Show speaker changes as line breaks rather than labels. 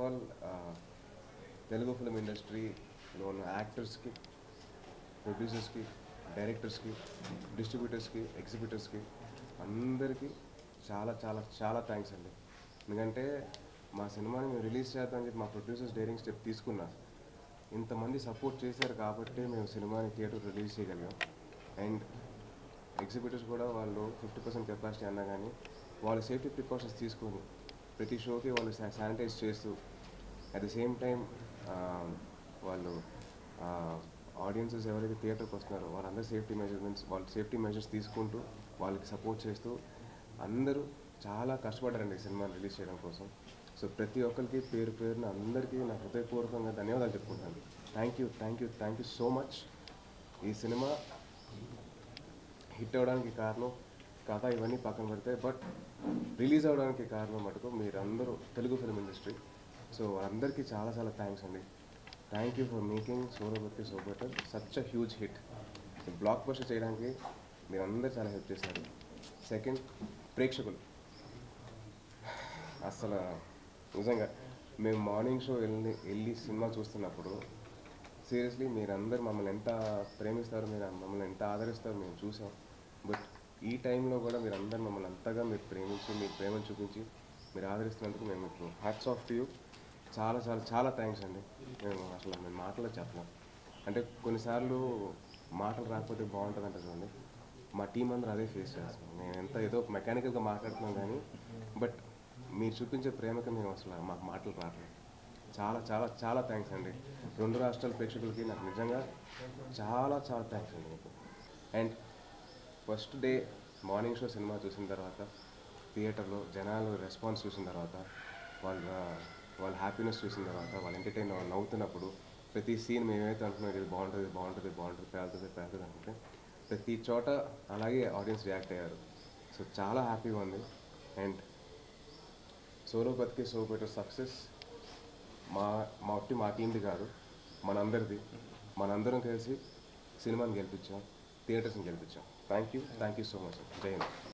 all Telugu film ఇండస్ట్రీలో ఉన్న యాక్టర్స్కి ప్రొడ్యూసర్స్కి డైరెక్టర్స్కి డిస్ట్రిబ్యూటర్స్కి ఎగ్జిబిటర్స్కి అందరికీ చాలా చాలా చాలా థ్యాంక్స్ అండి ఎందుకంటే మా సినిమాని మేము రిలీజ్ చేద్దామని చెప్పి మా ప్రొడ్యూసర్స్ డైరింగ్ స్టెప్ తీసుకున్నా ఇంతమంది సపోర్ట్ చేశారు కాబట్టి మేము సినిమాని థియేటర్ రిలీజ్ చేయగలిగాం అండ్ ఎగ్జిబిటర్స్ కూడా వాళ్ళు ఫిఫ్టీ పర్సెంట్ కెపాసిటీ అన్నా కానీ వాళ్ళ సేఫ్టీ ప్రికాషన్స్ తీసుకొని ప్రతి షోకి వాళ్ళు శానిటైజ్ చేస్తూ అట్ ది సేమ్ టైం వాళ్ళు ఆడియన్సెస్ ఎవరైతే థియేటర్కి వస్తున్నారో వాళ్ళందరూ సేఫ్టీ మెజర్మెంట్స్ వాళ్ళ సేఫ్టీ మెజర్స్ తీసుకుంటూ వాళ్ళకి సపోర్ట్ చేస్తూ అందరూ చాలా కష్టపడ్డారండి ఈ సినిమాని రిలీజ్ చేయడం కోసం సో ప్రతి ఒక్కరికి పేరు పేరున అందరికీ నా హృదయపూర్వకంగా ధన్యవాదాలు చెప్పుకుంటాను thank you thank you thank you so much ఈ సినిమా హిట్ అవ్వడానికి కారణం కథ ఇవన్నీ పక్కన పెడితే బట్ రిలీజ్ అవ్వడానికి కారణం మటుకు మీరందరూ తెలుగు ఫిల్మ్ ఇండస్ట్రీ సో అందరికీ చాలా చాలా థ్యాంక్స్ అండి థ్యాంక్ యూ ఫర్ మేకింగ్ సోరబత్తి so better such a huge hit blockbuster చేయడానికి మీరందరూ చాలా హెల్ప్ చేశారు సెకండ్ ప్రేక్షకులు అసలు నిజంగా మేము మార్నింగ్ షో వెళ్ళి వెళ్ళి సినిమా చూస్తున్నప్పుడు సీరియస్లీ మీరందరూ మమ్మల్ని ఎంత ప్రేమిస్తారు మీరు మమ్మల్ని ఎంత ఆదరిస్తారు మేము చూసాం బట్ ఈ టైంలో కూడా మీరు అందరు మమ్మల్ని అంతగా మీరు ప్రేమించి మీ ప్రేమను చూపించి మీరు ఆదరిస్తున్నందుకు మేము మీకు హ్యాట్స్ ఆఫ్ టు యూ చాలా చాలా చాలా థ్యాంక్స్ అండి మేము అసలు మేము మాటలో చెప్పలేం అంటే కొన్నిసార్లు మాటలు రాకపోతే బాగుంటుందంట చూడండి మా టీం అందరూ అదే ఫేస్ చేస్తాం మేము ఎంత ఏదో మెకానికల్గా మాట్లాడుతున్నాం కానీ బట్ మీరు చూపించే ప్రేమకి మేము అసలు మాకు మాటలు రావట్లేదు చాలా చాలా చాలా థ్యాంక్స్ అండి రెండు రాష్ట్రాల ప్రేక్షకులకి నాకు నిజంగా చాలా చాలా థ్యాంక్స్ అండి మీకు and first day morning show సినిమా చూసిన తర్వాత థియేటర్లో జనాలు రెస్పాన్స్ చూసిన తర్వాత వాళ్ళ వాళ్ళ హ్యాపీనెస్ చూసిన తర్వాత వాళ్ళు ఎంటర్టైన్ వాళ్ళు నవ్వుతున్నప్పుడు ప్రతి సీన్ మేమైతే అనుకున్నాం ఇది బాగుంటుంది ఇది బాగుంటుంది బాగుంటుంది పేలుతుంది పేలుతుంది అనుకుంటే ప్రతి చోట అలాగే ఆడియన్స్ రియాక్ట్ అయ్యారు సో చాలా హ్యాపీగా ఉంది and solo Brathuke so better success మా మా ఒట్టి మా టీంది కాదు మనందరిది మనందరం కలిసి సినిమాని గెలిపించాం థియేటర్స్ని గెలిపించాం thank you thank you so much జై హింద్